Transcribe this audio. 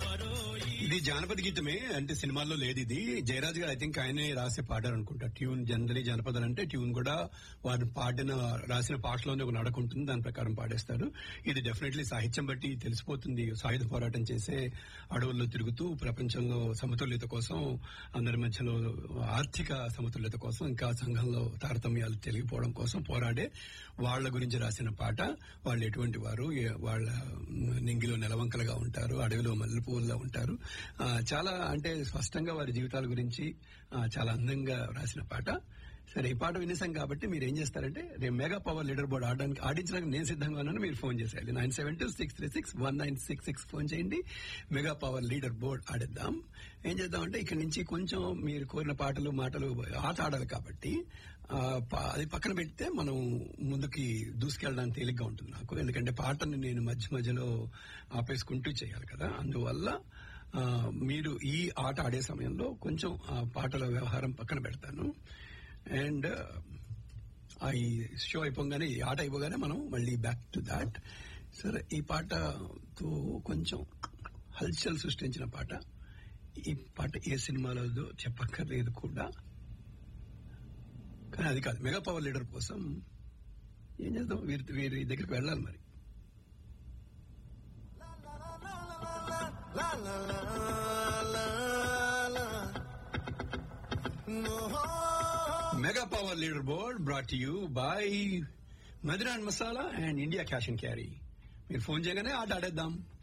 ఇది జానపద గీతమే అంటే సినిమాల్లో లేదు ఇది జయరాజ్ గారు ఐ థింక్ ఆయనే రాసే పాడారు అనుకుంటా ట్యూన్ జనరలీ జానపదాలు అంటే ట్యూన్ కూడా వారు పాడిన రాసిన పాటలోనే ఒక నడక ఉంటుంది దాని ప్రకారం పాడేస్తారు ఇది డెఫినెట్లీ సాహిత్యం బట్టి తెలిసిపోతుంది సాయుధ పోరాటం చేసే అడవుల్లో తిరుగుతూ ప్రపంచంలో సమతుల్యత కోసం అందరి మధ్యలో ఆర్థిక సమతుల్యత కోసం ఇంకా సంఘంలో తారతమ్యాలు తెలిగిపోవడం కోసం పోరాడే వాళ్ళ గురించి రాసిన పాట వాళ్ళు ఎటువంటి వారు ఏ- వాళ్ళ నింగిలో నెలవంకలుగా ఉంటారు అడవిలో మల్లెపూల్లో ఉంటారు ఆ, చాలా అంటే స్పష్టంగా వారి జీవితాల గురించి ఆ, చాలా అందంగా రాసిన పాట సరే ఈ పాట వినేసాం కాబట్టి మీరు ఏం చేస్తారంటే రేపు మెగా పవర్ లీడర్ బోర్డ్ ఆడడానికి ఆడించడానికి నేను సిద్ధంగా ఉన్నాను మీరు ఫోన్ చేసేయాలి nine seven two six three six one nine six six phone చేయండి మెగా పవర్ లీడర్ బోర్డ్ ఆడిద్దాం ఏం చేద్దామంటే ఇక్కడ నుంచి కొంచెం మీరు కోరిన పాటలు మాటలు ఆట ఆడాలి కాబట్టి ఆ, ప- అది పక్కన పెడితే మనం ముందుకి దూసుకెళ్ళడానికి తేలిగ్గా ఉంటుంది నాకు ఎందుకంటే పాటని నేను మధ్య మధ్యలో ఆపేసుకుంటూ చేయాలి కదా అందువల్ల ఆ, మీరు ఈ ఆట ఆడే సమయంలో కొంచెం ఆ పాటల వ్యవహారం పక్కన పెడతాను అండ్ ఈ షో అయిపోగానే ఈ ఆట అయిపోగానే మనం మళ్ళీ బ్యాక్ టు దాట్ సరే ఈ పాటతో కొంచెం హల్చల్ సృష్టించిన పాట ఈ పాట ఏ సినిమాలో చెప్పక్కర్లేదు కూడా కానీ అది కాదు మెగా పవర్ లీడర్ కోసం ఏం చేద్దాం వీరి వీరి దగ్గరికి వెళ్ళాలి మరి mega power leader board brought you by Madira and masala and India cash and carry మీరు ఫోన్ చేయగానే ఆట ఆడేద్దాం